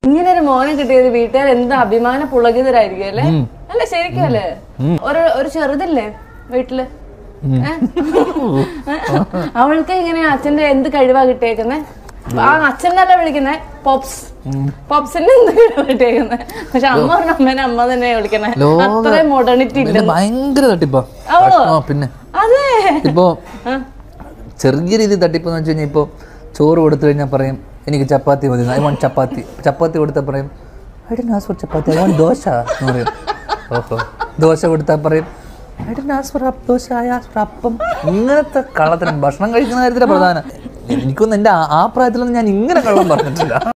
ഇങ്ങനെ ഒരു മോനെ കിട്ടിയത് വീട്ടുകാർ എന്ത് അഭിമാന പുളകിതരായിരിക്കും അല്ലേ അല്ല ശരിക്കും അല്ലേ ഒരു ഒരു ചെറുതില്ലേ വീട്ടില് ഏ? അവൾക്ക് ഇങ്ങനെ അച്ഛന്റെ എന്ത് കഴിവാ കിട്ടിയേക്കുന്നേ ആ അച്ഛനല്ല വിളിക്കുന്നേ പോപ്സ് പോപ്സിന്റെ എന്ത് കഴിവാ കിട്ടിയേക്കുന്നേ പക്ഷെ അമ്മ പറഞ്ഞ അമ്മേനെ അമ്മ തന്നെ വിളിക്കണേ ലോക- അത്രയും മോഡേണിറ്റി ഇല്ല പിന്നെ ഭയങ്കര തട്ടിപ്പാ ആണോ? ആ പിന്നെ അതെ ഇപ്പോ ചെറിയ രീതിയിൽ തട്ടിപ്പ് എന്ന് വെച്ച് കഴിഞ്ഞാൽ ഇപ്പോൾ ചോറ് കൊടുത്തു കഴിഞ്ഞാൽ പറയും എനിക്ക് ചപ്പാത്തി മതി ഐ വാണ്ട് ചപ്പാത്തി ചപ്പാത്തി കൊടുത്താൽ പറയും I'd ask for chapati I want dosa എന്ന് പറയും ഓഹോ ദോശ കൊടുത്താൽ പറയും I'd ask for dosa I ask for appam ഇങ്ങനത്തെ കള്ളത്തരം ഭക്ഷണം കഴിക്കുന്ന കാര്യത്തിലാണ് പ്രധാനം എനിക്കൊന്നും എൻ്റെ ആ- ആ പ്രായത്തിലൊന്നും ഞാൻ ഇങ്ങനെ കള്ളം പറഞ്ഞിട്ടില്ല